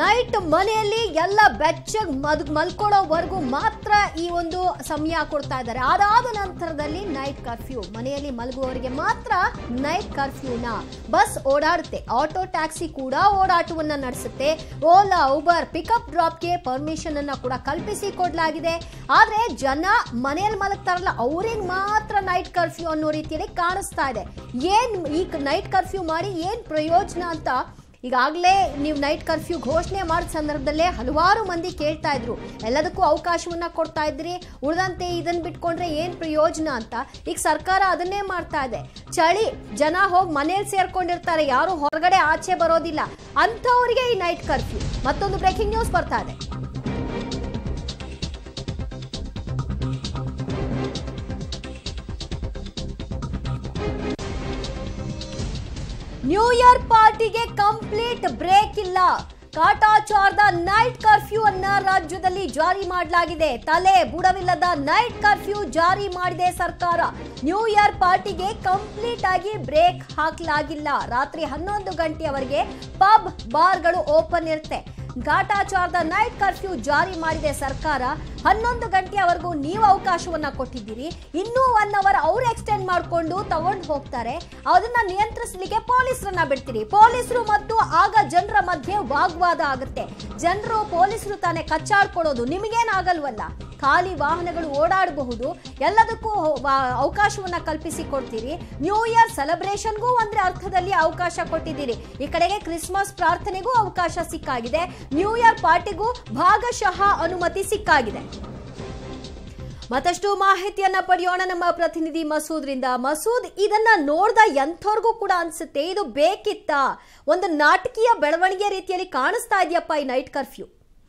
Night ಮನೆಯಲ್ಲಿ ಎಲ್ಲ ಬೆಚ್ಚಗ್ ಮದ್ ಮಲ್ಕೊಳ್ಳೋವರೆಗೂ ಮಾತ್ರ ಈ ಒಂದು ಸಮಯ ಕೊಡ್ತಾ ಇದ್ದಾರೆ ಅದಾದ ನಂತರದಲ್ಲಿ ನೈಟ್ ಕರ್ಫ್ಯೂ ಮನೆಯಲ್ಲಿ ಮಲಗುವವರಿಗೆ ಮಾತ್ರ ನೈಟ್ ಕರ್ಫ್ಯೂನ ಬಸ್ ಓಡಾಡುತ್ತೆ ಆಟೋ ಟ್ಯಾಕ್ಸಿ ಕೂಡ ಓಡಾಟವನ್ನ ನಡೆಸುತ್ತೆ ಓಲಾ ಉಬರ್ ಪಿಕಪ್ ಡ್ರಾಪ್ಗೆ ಪರ್ಮಿಷನ್ ಅನ್ನ ಕೂಡ ಕಲ್ಪಿಸಿ ಕೊಡಲಾಗಿದೆ ಆದ್ರೆ ಜನ ಮನೆಯಲ್ಲಿ ಮಲಗ್ತಾರಲ್ಲ ಅವ್ರಿಗೆ ಮಾತ್ರ ನೈಟ್ ಕರ್ಫ್ಯೂ ಅನ್ನೋ ರೀತಿಯಲ್ಲಿ ಕಾಣಿಸ್ತಾ ಇದೆ ಏನ್ ಈ ನೈಟ್ ಕರ್ಫ್ಯೂ ಮಾಡಿ ಏನ್ ಪ್ರಯೋಜನ ಅಂತ ಈಗಾಗಲೇ ನೀವು ನೈಟ್ ಕರ್ಫ್ಯೂ ಘೋಷಣೆ ಮಾಡಿದ ಸಂದರ್ಭದಲ್ಲೇ ಹಲವಾರು ಮಂದಿ ಕೇಳ್ತಾ ಇದ್ರು ಎಲ್ಲದಕ್ಕೂ ಅವಕಾಶವನ್ನ ಕೊಡ್ತಾ ಇದ್ರಿ ಉಳಿದಂತೆ ಇದನ್ನ ಬಿಟ್ಕೊಂಡ್ರೆ ಏನ್ ಪ್ರಯೋಜನ ಅಂತ ಈಗ ಸರ್ಕಾರ ಅದನ್ನೇ ಮಾಡ್ತಾ ಇದೆ ಚಳಿ ಜನ ಹೋಗಿ ಮನೇಲಿ ಸೇರ್ಕೊಂಡಿರ್ತಾರೆ ಯಾರು ಹೊರಗಡೆ ಆಚೆ ಬರೋದಿಲ್ಲ ಅಂಥವ್ರಿಗೆ ಈ ನೈಟ್ ಕರ್ಫ್ಯೂ ಮತ್ತೊಂದು ಬ್ರೇಕಿಂಗ್ ನ್ಯೂಸ್ ಬರ್ತಾ ಇದೆ ನ್ಯೂ ಇಯರ್ ಪಾರ್ಟಿಗೆ ಕಂಪ್ಲೀಟ್ ಬ್ರೇಕ್ ಇಲ್ಲ ಕಾಟಾಚಾರದ ನೈಟ್ ಕರ್ಫ್ಯೂ ಅನ್ನ ರಾಜ್ಯದಲ್ಲಿ ಜಾರಿ ಮಾಡಲಾಗಿದೆ ತಲೆ ಬುಡವಿಲ್ಲದ ನೈಟ್ ಕರ್ಫ್ಯೂ ಜಾರಿ ಮಾಡಿದೆ ಸರ್ಕಾರ ನ್ಯೂ ಇಯರ್ ಪಾರ್ಟಿಗೆ ಕಂಪ್ಲೀಟ್ ಆಗಿ ಬ್ರೇಕ್ ಹಾಕಲಾಗಿಲ್ಲ ರಾತ್ರಿ ಹನ್ನೊಂದು ಗಂಟೆಯವರೆಗೆ ಪಬ್ ಬಾರ್ಗಳು ಓಪನ್ ಇರುತ್ತೆ ಘಾಟಾಚಾರದ ನೈಟ್ ಕರ್ಫ್ಯೂ ಜಾರಿ ಮಾಡಿದೆ ಸರ್ಕಾರ ಹನ್ನೊಂದು ಗಂಟೆಯವರೆಗೂ ನೀವು ಅವಕಾಶವನ್ನ ಕೊಟ್ಟಿದ್ದೀರಿ ಇನ್ನೂ ಒನ್ ಅವರ್ ಅವ್ರು ಎಕ್ಸ್ಟೆಂಡ್ ಮಾಡಿಕೊಂಡು ತಗೊಂಡು ಹೋಗ್ತಾರೆ ಅದನ್ನ ನಿಯಂತ್ರಿಸಲಿಕ್ಕೆ ಪೊಲೀಸರನ್ನ ಬಿಡ್ತೀರಿ ಪೊಲೀಸರು ಮತ್ತು ಆಗ ಜನರ ಮಧ್ಯೆ ವಾಗ್ವಾದ ಆಗುತ್ತೆ ಜನರು ಪೊಲೀಸರು ತಾನೇ ಕಚ್ಚಾಡ್ಕೊಳ್ಳೋದು ನಿಮಗೇನಾಗಲ್ವಲ್ಲ ಖಾಲಿ ವಾಹನಗಳು ಓಡಾಡಬಹುದು ಎಲ್ಲದಕ್ಕೂ ವ- ಅವಕಾಶವನ್ನ ಕಲ್ಪಿಸಿ ಕೊಡ್ತೀರಿ ನ್ಯೂ ಇಯರ್ ಸೆಲೆಬ್ರೇಷನ್ಗೂ ಒಂದ್ರೆ ಅರ್ಥದಲ್ಲಿ ಅವಕಾಶ ಕೊಟ್ಟಿದ್ದೀರಿ ಈ ಕಡೆಗೆ ಕ್ರಿಸ್ಮಸ್ ಪ್ರಾರ್ಥನೆಗೂ ಅವಕಾಶ ಸಿಕ್ಕಾಗಿದೆ ನ್ಯೂ ಇಯರ್ ಪಾರ್ಟಿಗೂ ಭಾಗಶಃ ಅನುಮತಿ ಸಿಕ್ಕಾಗಿದೆ ಮತ್ತಷ್ಟು ಮಾಹಿತಿಯನ್ನ ಪಡೆಯೋಣ ನಮ್ಮ ಪ್ರತಿನಿಧಿ ಮಸೂದ್ರಿಂದ ಮಸೂದ್ ಇದನ್ನ ನೋಡ್ದ ಎಂಥವ್ರಿಗೂ ಕೂಡ ಅನ್ಸುತ್ತೆ ಇದು ಬೇಕಿತ್ತಾ ಒಂದು ನಾಟಕೀಯ ಬೆಳವಣಿಗೆ ರೀತಿಯಲ್ಲಿ ಕಾಣಿಸ್ತಾ ಇದೆಯಪ್ಪ ಈ ನೈಟ್ ಕರ್ಫ್ಯೂ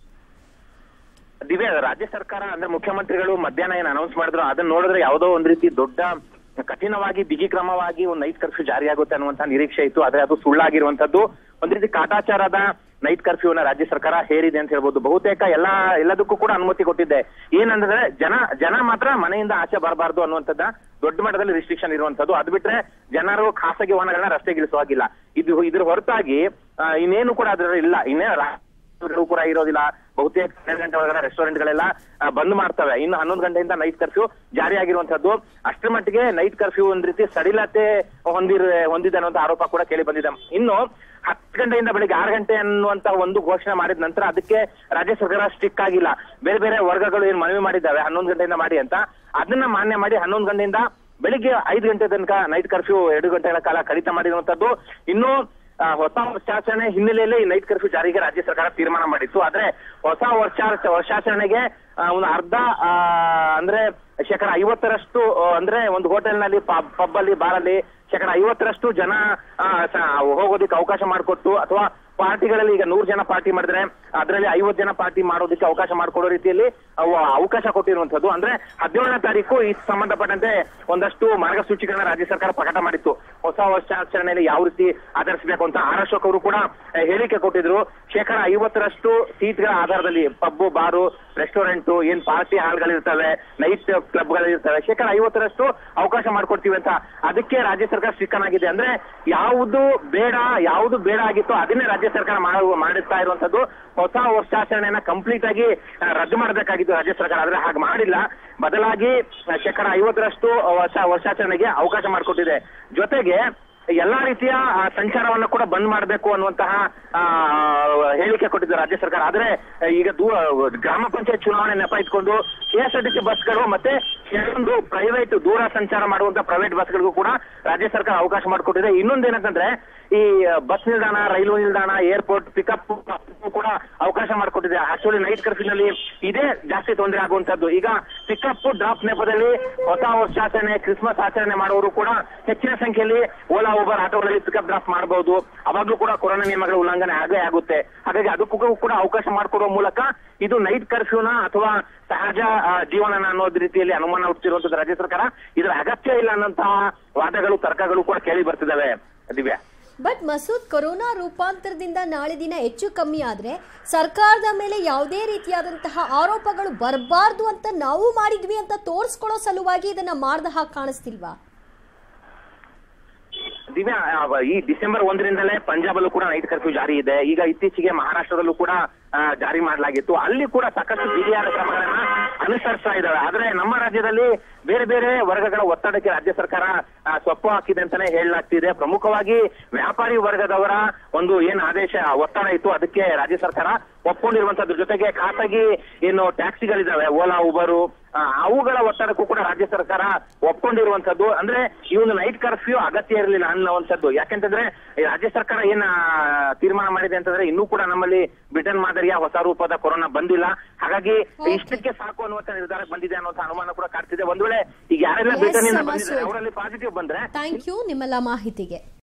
ದಿವ್ಯ ರಾಜ್ಯ ಸರ್ಕಾರ ಅಂದ್ರೆ ಮುಖ್ಯಮಂತ್ರಿಗಳು ಮಧ್ಯಾಹ್ನ ಏನ್ ಅನೌನ್ಸ್ ಮಾಡಿದ್ರು ಅದನ್ನ ನೋಡಿದ್ರೆ ಯಾವುದೋ ಒಂದ್ ರೀತಿ ದೊಡ್ಡ ಕಠಿಣವಾಗಿ ಬಿಗಿ ಕ್ರಮವಾಗಿ ಒಂದು ನೈಟ್ ಕರ್ಫ್ಯೂ ಜಾರಿಯಾಗುತ್ತೆ ಅನ್ನುವಂತ ನಿರೀಕ್ಷೆ ಇತ್ತು ಆದ್ರೆ ಅದು ಸುಳ್ಳಾಗಿರುವಂತದ್ದು ಒಂದ್ ರೀತಿ ಕಾಟಾಚಾರದ ನೈಟ್ ಕರ್ಫ್ಯೂನ ರಾಜ್ಯ ಸರ್ಕಾರ ಹೇರಿದೆ ಅಂತ ಹೇಳ್ಬೋದು ಬಹುತೇಕ ಎಲ್ಲಾ ಎಲ್ಲದಕ್ಕೂ ಕೂಡ ಅನುಮತಿ ಕೊಟ್ಟಿದೆ ಏನಂದ್ರೆ ಜನ ಜನ ಮಾತ್ರ ಮನೆಯಿಂದ ಆಚೆ ಬರಬಾರ್ದು ಅನ್ನುವಂಥದ್ದ ದೊಡ್ಡ ಮಟ್ಟದಲ್ಲಿ ರಿಸ್ಟ್ರಿಕ್ಷನ್ ಇರುವಂತದ್ದು ಅದು ಬಿಟ್ರೆ ಜನರು ಖಾಸಗಿ ವಾಹನಗಳನ್ನ ರಸ್ತೆಗಿಳಿಸುವಾಗಿಲ್ಲ ಇದು ಇದ್ರ ಹೊರತಾಗಿ ಆ, ಇನ್ನೇನು ಕೂಡ ಅದ್ರ ಇಲ್ಲ ಇನ್ನೇ ಗಳು ಕೂಡ ಇರೋದಿಲ್ಲ ಬಹುತೇಕ ಹನ್ನೆರಡು ಗಂಟೆ ಒಳಗಡೆ ರೆಸ್ಟೋರೆಂಟ್ ಗಳೆಲ್ಲ ಆ, ಬಂದ್ ಮಾಡ್ತವೆ ಇನ್ನು ಹನ್ನೊಂದು ಗಂಟೆಯಿಂದ ನೈಟ್ ಕರ್ಫ್ಯೂ ಜಾರಿಯಾಗಿರುವಂತದ್ದು ಅಷ್ಟರ ಮಟ್ಟಿಗೆ ನೈಟ್ ಕರ್ಫ್ಯೂ ಒಂದ್ ರೀತಿ ಸಡಿಲತೆ ಹೊಂದಿರ ಹೊಂದಿದೆ ಅನ್ನುವಂತ ಆರೋಪ ಕೂಡ ಕೇಳಿ ಬಂದಿದೆ ಇನ್ನು ಹತ್ತು ಗಂಟೆಯಿಂದ ಬೆಳಿಗ್ಗೆ ಆರು ಗಂಟೆ ಅನ್ನುವಂತ ಒಂದು ಘೋಷಣೆ ಮಾಡಿದ ನಂತರ ಅದಕ್ಕೆ ರಾಜ್ಯ ಸರ್ಕಾರ ಸ್ಟಿಕ್ ಆಗಿಲ್ಲ ಬೇರೆ ಬೇರೆ ವರ್ಗಗಳು ಏನ್ ಮನವಿ ಮಾಡಿದ್ದಾವೆ ಹನ್ನೊಂದು ಗಂಟೆಯಿಂದ ಮಾಡಿ ಅಂತ ಅದನ್ನ ಮಾನ್ಯ ಮಾಡಿ ಹನ್ನೊಂದು ಗಂಟೆಯಿಂದ ಬೆಳಿಗ್ಗೆ ಐದು ಗಂಟೆ ತನಕ ನೈಟ್ ಕರ್ಫ್ಯೂ ಎರಡು ಗಂಟೆಗಳ ಕಾಲ ಕಡಿತ ಮಾಡಿರುವಂತದ್ದು ಇನ್ನು ಆ, ಹೊಸ ವರ್ಷಾಚರಣೆ ಹಿನ್ನೆಲೆಯಲ್ಲಿ ಈ ನೈಟ್ ಕರ್ಫ್ಯೂ ಜಾರಿಗೆ ರಾಜ್ಯ ಸರ್ಕಾರ ತೀರ್ಮಾನ ಮಾಡಿತ್ತು ಆದ್ರೆ ಹೊಸ ವರ್ಷ ವರ್ಷಾಚರಣೆಗೆ ಆ, ಒಂದು ಅರ್ಧ ಆ, ಅಂದ್ರೆ ಶೇಕಡ ಐವತ್ತರಷ್ಟು ಆ, ಅಂದ್ರೆ ಒಂದು ಹೋಟೆಲ್ನಲ್ಲಿ ಪಬ್ ಅಲ್ಲಿ ಬಾರಲ್ಲಿ ಶೇಕಡ ಐವತ್ತರಷ್ಟು ಜನ ಆ, ಸ- ಹೋಗೋದಕ್ಕೆ ಅವಕಾಶ ಮಾಡಿಕೊಟ್ಟು ಅಥವಾ ಪಾರ್ಟಿಗಳಲ್ಲಿ ಈಗ ನೂರು ಜನ ಪಾರ್ಟಿ ಮಾಡಿದ್ರೆ ಅದರಲ್ಲಿ ಐವತ್ತು ಜನ ಪಾರ್ಟಿ ಮಾಡೋದಕ್ಕೆ ಅವಕಾಶ ಮಾಡಿಕೊಡೋ ರೀತಿಯಲ್ಲಿ ಅವು ಅವಕಾಶ ಕೊಟ್ಟಿರುವಂತದ್ದು ಅಂದ್ರೆ ಹದಿನೇಳನೇ ತಾರೀಕು ಈ ಸಂಬಂಧಪಟ್ಟಂತೆ ಒಂದಷ್ಟು ಮಾರ್ಗಸೂಚಿಗಳನ್ನ ರಾಜ್ಯ ಸರ್ಕಾರ ಪ್ರಕಟ ಮಾಡಿತ್ತು ಹೊಸ ವರ್ಷಾಚರಣೆಯಲ್ಲಿ ಯಾವ ರೀತಿ ಆಚರಿಸಬೇಕು ಅಂತ ಆರ್ ಅಶೋಕ್ ಅವರು ಕೂಡ ಆ, ಹೇಳಿಕೆ ಕೊಟ್ಟಿದ್ರು ಶೇಕಡ ಐವತ್ತರಷ್ಟು ಸೀಟ್ಗಳ ಆಧಾರದಲ್ಲಿ ಪಬ್ಬು ಬಾರು ರೆಸ್ಟೋರೆಂಟ್ ಏನ್ ಪಾರ್ಟಿ ಹಾಲ್ಗಳಿರ್ತವೆ ನೈಟ್ ಕ್ಲಬ್ಗಳಿರ್ತವೆ ಶೇಕಡ ಐವತ್ತರಷ್ಟು ಅವಕಾಶ ಮಾಡ್ಕೊಡ್ತೀವಿ ಅಂತ ಅದಕ್ಕೆ ರಾಜ್ಯ ಸರ್ಕಾರ ಸಿಕ್ಕನಾಗಿದೆ ಅಂದ್ರೆ ಯಾವುದು ಬೇಡ ಯಾವುದು ಬೇಡ ಆಗಿತ್ತು ಅದನ್ನೇ ರಾಜ್ಯ ಸರ್ಕಾರ ಮಾಡುವ ಮಾಡುತ್ತಾ ಇರುವಂತದ್ದು ಹೊಸ ವರ್ಷಾಚರಣೆಯನ್ನ ಕಂಪ್ಲೀಟ್ ಆಗಿ ಆ, ರದ್ದು ಮಾಡಬೇಕಾಗಿತ್ತು ರಾಜ್ಯ ಸರ್ಕಾರ ಆದ್ರೆ ಹಾಗೆ ಮಾಡಿಲ್ಲ ಬದಲಾಗಿ ಆ, ಶೇಕಡ ಐವತ್ತರಷ್ಟು ವರ್ಷ ವರ್ಷಾಚರಣೆಗೆ ಅವಕಾಶ ಮಾಡಿಕೊಟ್ಟಿದೆ ಜೊತೆಗೆ ಎಲ್ಲಾ ರೀತಿಯ ಆ, ಸಂಚಾರವನ್ನ ಕೂಡ ಬಂದ್ ಮಾಡಬೇಕು ಅನ್ನುವಂತಹ ಆ, ಹೇಳಿಕೆ ಕೊಟ್ಟಿದ್ದು ರಾಜ್ಯ ಸರ್ಕಾರ ಆದ್ರೆ ಆ, ಈಗ ದೂ ಗ್ರಾಮ ಪಂಚಾಯತ್ ಚುನಾವಣೆ ನೆಪ ಇಟ್ಕೊಂಡು ಕೆಎಸ್ಆರ್ಟಿಸಿ ಬಸ್ಗಳು ಮತ್ತೆ ಕೆಲವೊಂದು ಪ್ರೈವೇಟ್ ದೂರ ಸಂಚಾರ ಮಾಡುವಂತ ಪ್ರೈವೇಟ್ ಬಸ್ಗಳಿಗೂ ಕೂಡ ರಾಜ್ಯ ಸರ್ಕಾರ ಅವಕಾಶ ಮಾಡಿಕೊಟ್ಟಿದೆ ಇನ್ನೊಂದೇನಂತಂದ್ರೆ ಈ ಬಸ್ ನಿಲ್ದಾಣ ರೈಲು ನಿಲ್ದಾಣ ಏರ್ಪೋರ್ಟ್ ಪಿಕಪ್ ಕೂಡ ಅವಕಾಶ ಮಾಡಿಕೊಟ್ಟಿದೆ ಆಕ್ಚುಲಿ ನೈಟ್ ಕರ್ಫ್ಯೂನಲ್ಲಿ ಇದೇ ಜಾಸ್ತಿ ತೊಂದರೆ ಆಗುವಂತದ್ದು ಈಗ ಪಿಕಪ್ ಡ್ರಾಪ್ ನೆಪದಲ್ಲಿ ಹೊಸ ವರ್ಷಾಚರಣೆ ಕ್ರಿಸ್ಮಸ್ ಆಚರಣೆ ಮಾಡುವವರು ಕೂಡ ಹೆಚ್ಚಿನ ಸಂಖ್ಯೆಯಲ್ಲಿ ಓಲಾ ಉಬರ್ ಆಟೋಗಳಲ್ಲಿ ಪಿಕಪ್ ಡ್ರಾಪ್ ಮಾಡಬಹುದು ಅವಾಗ್ಲೂ ಕೂಡ ಕೊರೋನಾ ನಿಯಮಗಳ ಉಲ್ಲಂಘನೆ ಆಗೇ ಆಗುತ್ತೆ ಹಾಗಾಗಿ ಅದಕ್ಕೂ ಕೂಡ ಅವಕಾಶ ಮಾಡಿಕೊಡುವ ಮೂಲಕ ಇದು ನೈಟ್ ಕರ್ಫ್ಯೂನ ಅಥವಾ ಸಹಜ ಆ, ಜೀವನನ ಅನ್ನೋದ್ ರೀತಿಯಲ್ಲಿ ಅನುಮಾನ ಹುಟ್ಟಿರುವಂತದ್ದು ರಾಜ್ಯ ಸರ್ಕಾರ ಇದರ ಅಗತ್ಯ ಇಲ್ಲ ಅನ್ನಂತಹ ವಾದಗಳು ತರ್ಕಗಳು ಕೂಡ ಕೇಳಿ ಬರ್ತಿದ್ದಾವೆ ದಿವ್ಯಾ ಬಟ್ ಮಸೂದ್ ಕೊರೋನಾ ರೂಪಾಂತರದಿಂದ ನಾಳೆ ದಿನ ಹೆಚ್ಚು ಕಮ್ಮಿ ಆದ್ರೆ ಸರ್ಕಾರದ ಮೇಲೆ ಯಾವುದೇ ರೀತಿಯಾದಂತಹ ಆರೋಪಗಳು ಬರಬಾರ್ದು ಅಂತ ನಾವು ಮಾಡಿದ್ವಿ ಅಂತ ತೋರಿಸ್ಕೊಳ್ಳೋ ಸಲುವಾಗಿ ಇದನ್ನ ಮಾಡ್ದ ಹಾಗೆ ಕಾಣಿಸ್ತಿಲ್ವಾ ದಿವ್ಯಾ ಆ, ಈ ಡಿಸೆಂಬರ್ ಒಂದರಿಂದಲೇ ಪಂಜಾಬಲ್ಲೂ ಕೂಡ ನೈಟ್ ಕರ್ಫ್ಯೂ ಜಾರಿ ಇದೆ ಈಗ ಇತ್ತೀಚೆಗೆ ಮಹಾರಾಷ್ಟ್ರದಲ್ಲೂ ಕೂಡ ಆ, ಜಾರಿ ಮಾಡಲಾಗಿತ್ತು ಅಲ್ಲಿ ಕೂಡ ಸಾಕಷ್ಟು ಬಿಗಿಯಾದ ಕ್ರಮಗಳನ್ನ ಅನುಸರಿಸ್ತಾ ಇದ್ದಾವೆ ಆದ್ರೆ ನಮ್ಮ ರಾಜ್ಯದಲ್ಲಿ ಬೇರೆ ಬೇರೆ ವರ್ಗಗಳ ಒತ್ತಡಕ್ಕೆ ರಾಜ್ಯ ಸರ್ಕಾರ ಆ, ಸೊಪ್ಪು ಹಾಕಿದೆ ಅಂತಾನೆ ಹೇಳಲಾಗ್ತಿದೆ ಪ್ರಮುಖವಾಗಿ ವ್ಯಾಪಾರಿ ವರ್ಗದವರ ಒಂದು ಏನ್ ಆದೇಶ ಒತ್ತಡ ಇತ್ತು ಅದಕ್ಕೆ ರಾಜ್ಯ ಸರ್ಕಾರ ಒಪ್ಕೊಂಡಿರುವಂತದ್ರ ಜೊತೆಗೆ ಖಾಸಗಿ ಏನು ಟ್ಯಾಕ್ಸಿಗಳಿದಾವೆ ಓಲಾ ಉಬರು ಆ, ಅವುಗಳ ಒತ್ತಡಕ್ಕೂ ಕೂಡ ರಾಜ್ಯ ಸರ್ಕಾರ ಒಪ್ಕೊಂಡಿರುವಂತದ್ದು ಅಂದ್ರೆ ಈ ಒಂದು ನೈಟ್ ಕರ್ಫ್ಯೂ ಅಗತ್ಯ ಇರಲಿಲ್ಲ ಅನ್ನುವಂಥದ್ದು ಯಾಕೆಂತಂದ್ರೆ ಈ ರಾಜ್ಯ ಸರ್ಕಾರ ಏನ್ ಆ, ತೀರ್ಮಾನ ಮಾಡಿದೆ ಅಂತಂದ್ರೆ ಇನ್ನೂ ಕೂಡ ನಮ್ಮಲ್ಲಿ ಬ್ರಿಟನ್ ಮಾದರಿಯ ಹೊಸ ರೂಪದ ಕೊರೋನಾ ಬಂದಿಲ್ಲ ಹಾಗಾಗಿ Okay. ಇಷ್ಟಕ್ಕೆ ಸಾಕು ಅನ್ನುವಂತ ನಿರ್ಧಾರಕ್ಕೆ ಬಂದಿದೆ ಅನ್ನುವಂತ ಅನುಮಾನ ಕೂಡ ಕಾಡ್ತಿದೆ ಒಂದ್ ವೇಳೆ ಈಗ ಯಾರೆಲ್ಲ Yes, ಬ್ರಿಟನ್ ಇಂದ ಮಸೂದ್. ಬಂದಿದ್ದಾರೆ ಅವರಲ್ಲಿ ಪಾಸಿಟಿವ್ ಬಂದ್ರೆ ಥ್ಯಾಂಕ್ ಯು ನಿಮ್ಮೆಲ್ಲ ಮಾಹಿತಿಗೆ